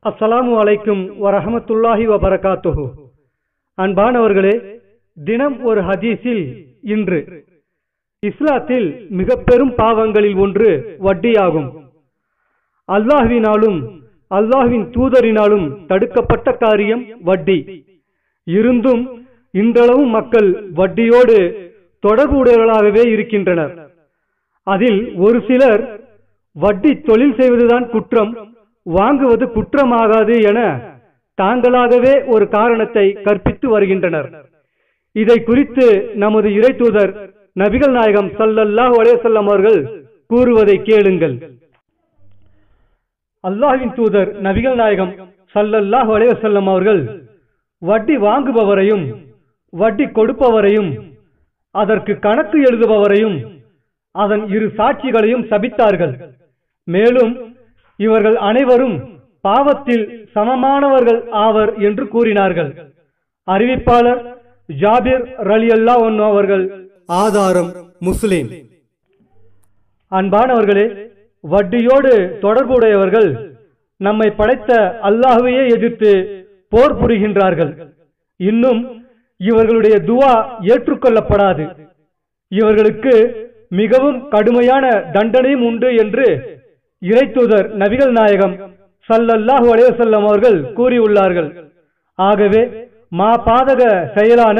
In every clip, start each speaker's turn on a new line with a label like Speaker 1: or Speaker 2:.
Speaker 1: அஸ்ஸலாமு அலைக்கும் வரஹமத்துல்லாஹி வபரகாத்துஹு அன்பானவர்களே தினம் ஒரு ஹதீஸில் இன்று இஸ்லாத்தில் மிக பெரும் பாவங்களில் ஒன்று வட்டியாகும் அல்லாஹ்வினாலும் அல்லாஹ்வின் தூதரினாலும் தடுக்கப்பட்ட காரியம் வட்டி இருந்தும் இன்றளவும் மக்கள் வட்டியோடு தொடர்புடையவர்களாகவே இருக்கின்றனர் அதில் ஒரு சிலர் வட்டி தொழில் செய்வதுதான் குற்றம் வாங்குவது குற்றமாகாது என தாங்களாகவே ஒரு காரணத்தை கற்பித்து வருகின்றனர் இதை குறித்து நமது இறை தூதர் நபிகள் நாயகம் சல்லல்லாஹு அலைவசல்லம் அவர்கள் கூறுவதை கேளுங்கள் அல்லாஹ்வின் தூதர் நபிகள் நாயகம் சல்லல்லாஹு அலைவசல்லம் அவர்கள் வட்டி வாங்குபவரையும் வட்டி கொடுப்பவரையும் அதற்கு கணக்கு எழுதுபவரையும் அதன் இரு சாட்சிகளையும் சபித்தார்கள் மேலும் இவர்கள் அனைவரும் பாவத்தில் சமமானவர்கள் ஆவர் என்று கூறினார்கள் அறிவிப்பாளர் ஜாபிர் ரலி அல்லா அவர்கள் ஆதாரம் முஸ்லிம் அன்பானவர்களே வட்டியோடு தொடர்புடையவர்கள் நம்மை படைத்த அல்லாஹுவையே எதிர்த்து போர் புரிகின்றார்கள் இன்னும் இவர்களுடைய துவா ஏற்றுக்கொள்ளப்படாது இவர்களுக்கு மிகவும் கடுமையான தண்டனையும் உண்டு என்று இறைத்தூதர் நபிகள் நாயகம் சல்லல்லாஹு அலைவசல்லம் அவர்கள் கூறியுள்ளார்கள் ஆகவே மா பாதக செயலான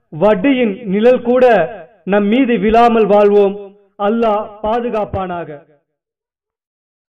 Speaker 1: வட்டியின் நிழல் கூட நம் மீது விழாமல் வாழ்வோம் அல்லாஹ் பாதுகாப்பானாக